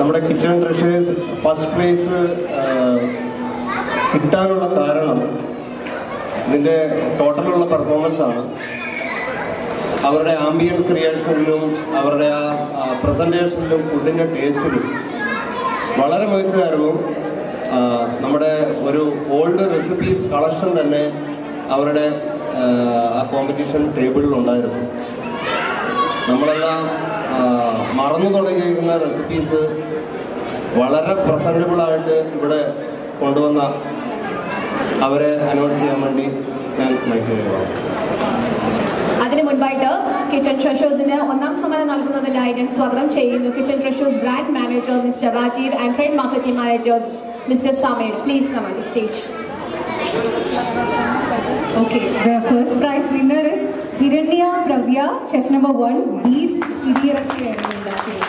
നമ്മുടെ kitchen treasures first place കിട്ടാനുള്ള കാരണം ഇതിന്റെ ടോട്ടലുള്ള പെർഫോമൻസ് ആണ് അവരുടെ ആംബിയൻസ് ക്രിയേഷനിലും അവരുടെ ആ പ്രസന്റേഷനിലും ഫുഡിന്റെ ടേസ്റ്റിലും വളരെ മികച്ചതായിരുന്നു ആ, നമ്മുടെ ഒരു ഓൾഡ് റെസിപ്പീസ് കളക്ഷൻ തന്നെ അവരുടെ ആ, ആ കോമ്പറ്റീഷൻ ടേബിളിൽ ഉണ്ടായിരുന്നു നമ്മളെല്ലാം ആ, മറന്നു തുടങ്ങിയിരിക്കുന്ന റെസിപ്പീസ് വളരെ പ്രസന്റബിൾ ആയിട്ട് ഇവിടെ കൊണ്ടുവന്ന അവരെ അനൗൺസ് ചെയ്യാൻ വേണ്ടി ഞാൻ മൈക്ക് അതിനു മുൻപായിട്ട് കിച്ചൺ ട്രഷേഴ്സിന് ഒന്നാം സമ്മാനം നൽകുന്നതിനായി ഞാൻ സ്വാഗതം ചെയ്യുന്നു kitchen treasures brand manager mister Rajeev and trade marketing manager mister Sameer please come on stage Okay, the first prize winner is Hiranya Pravya, chess number one, beef ഇടിയിറച്ചി ആയിരുന്നു ഉണ്ടാക്കിയത്